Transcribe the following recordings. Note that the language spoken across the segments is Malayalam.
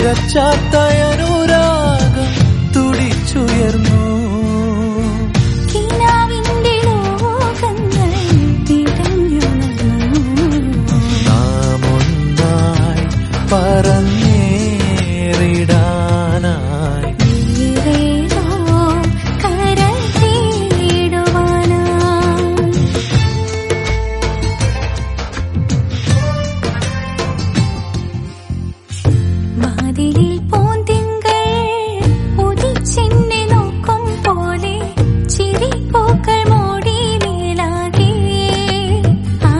നിറച്ചാത്തയനുരാഗം തുടിച്ചുയർന്നു കിനാവിന്റെ ലോകങ്ങൾ തിരഞ്ഞുണർന്നു നാം ഒന്നായി പറന്നേറിടാനായി വേറേതോ കരൾ തേടുവാനാ വാതിലിൽ പൂന്തിങ്കൾ ഉദിച്ചെന്നെ നോക്കും പോലെ ചിരിപ്പൂക്കൾ മൂടി മേലാകെ ആ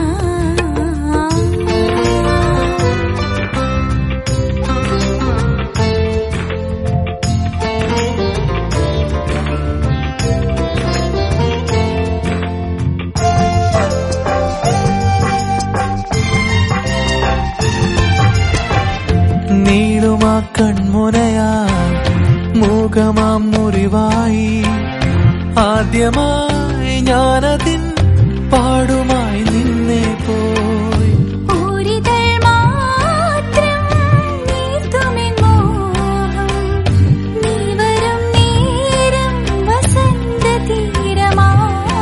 നീളുമാ കൺമുനയാൽ മൂകമാം മുറിവായി ആദ്യമായി ഞാനതിൻ പാടുമായി നിന്നെ പോയി ഒരിതൾ മാത്രം നീർത്തുമെൻ മോഹം നീ വരും നേരം വസന്തതീരമാ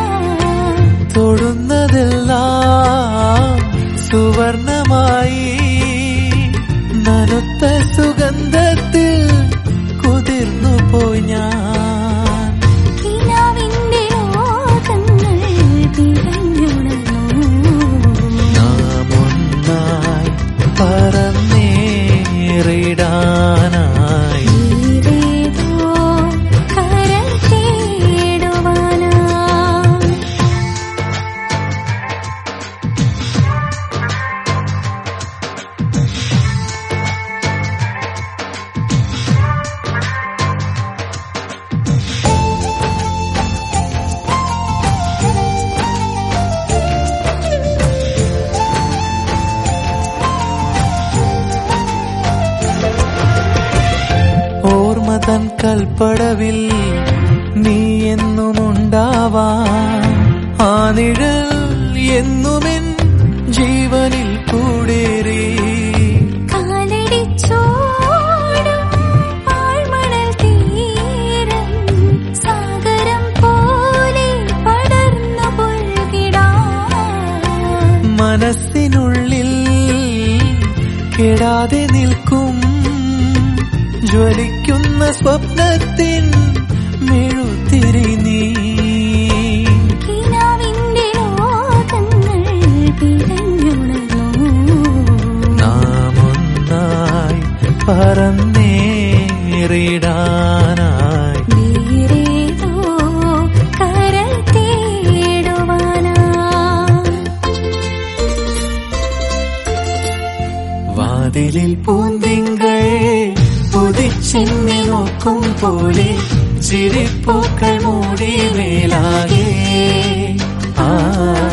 തൊടുന്നതെല്ലാം സുവർണമായി നനുത്ത സുഗന്ധത്തിൽ കുതിർന്നു പോയി ഞാൻ കിനാവിന്റെ ലോകങ്ങൾ തിരഞ്ഞുണർന്നു നാം ഒന്നായി പറന്നേറിടാനായി വേറേതോ കരൾ തേടുവാനാ ഓർമ്മതൻ കൽപ്പടവിൽ നീ എന്നുമുണ്ടാവാ ആ നിഴൽ എന്നുമെൻ ജീവനിൽ കൂടേറി കാലടിച്ചോടും പാഴ്മണൽ തീരം സാഗരം പോലെ പടർന്നു പുൽകിടാൻ മനസ്സിനുള്ളിൽ കെടാതെ നിൽക്കും ജ്വലിക്കുന്ന സ്വപ്നത്തിൻ മെഴുത്തിരി നീ കിനാവിന്റെ ലോകങ്ങൾ തിരഞ്ഞുണർന്നു നാം ഒന്നായി പറന്നേറിടാനായി വേറേതോ കരൾ തേടുവാനാ വാതിലിൽ പൂന്തിങ്കൾ പുതിച്ചെന്നെ നോക്കും പോലെ ചിരിപ്പൂക്കൾ മൂടി മേലാകെ ആ